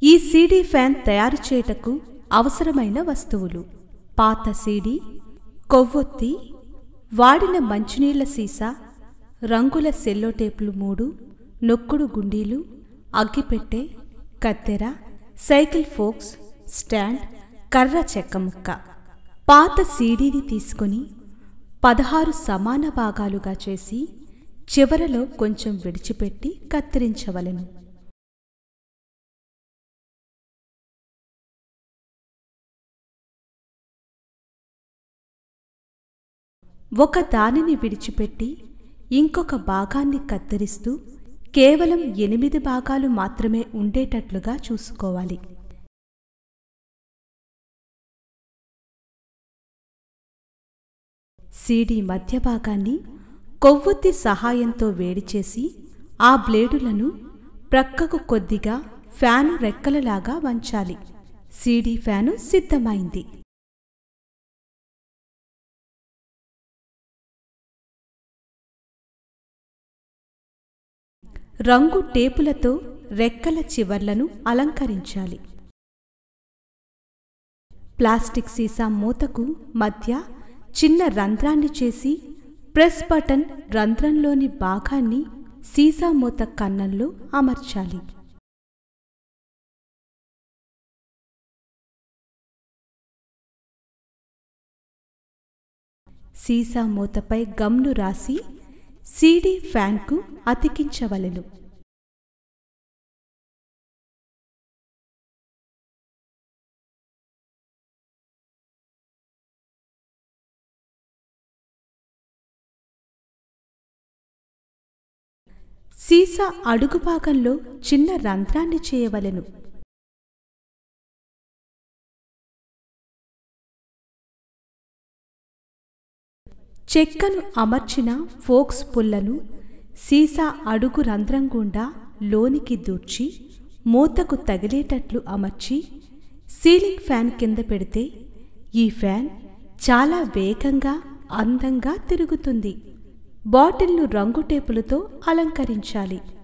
ఈ CD fan తయారు చేయుటకు అవసరమైన వస్తువులు పాత సీడీ కొవ్వొత్తి వాడిన మంచినీళ్ల సీసా రంగుల సెల్లోటేపులు మూడు నొక్కుడు గుండీలు అగ్గిపెట్టె కత్తెర సైకిల్ ఫోక్స్ స్టాండ్ కర్ర చెక్క ముక్క పాత సీడీని తీసుకొని పదహారు సమాన భాగాలుగా చేసి చివరలో కొంచెం విడిచిపెట్టి కత్తిరించవలెను ఒక దానిని విడిచిపెట్టి ఇంకొక భాగాన్ని కత్తిరిస్తూ కేవలం ఎనిమిది భాగాలు మాత్రమే ఉండేటట్లుగా చూసుకోవాలి సీడీ మధ్య భాగాన్ని కొవ్వొత్తి సహాయంతో వేడిచేసి ఆ బ్లేడులను ప్రక్కకు కొద్దిగా ఫ్యాను రెక్కలలాగా వంచాలి సీడీ ఫ్యాను సిద్ధమైంది రంగు టేపులతో రెక్కల చివర్లను అలంకరించాలి ప్లాస్టిక్ సీసా మూతకు మధ్య చిన్న రంధ్రాన్ని చేసి ప్రెస్ బటన్ రంధ్రంలోని భాగాన్ని సీసా మూత కన్నంలో అమర్చాలి సీసా మూతపై గమ్ను రాసి సీడీ ఫ్యాన్కు అతికించవలెను సీసా అడుగు భాగంలో చిన్న రంధ్రాన్ని చేయవలెను చెక్కను అమర్చిన ఫోక్స్ పుల్లను సీసా అడుగు రంధ్రం గుండా లోనికి దూర్చి మూతకు తగిలేటట్లు అమర్చి సీలింగ్ ఫ్యాన్ కింద పెడితే ఈ ఫ్యాన్ చాలా వేగంగా అందంగా తిరుగుతుంది బాటిల్ను రంగు టేపులతో అలంకరించాలి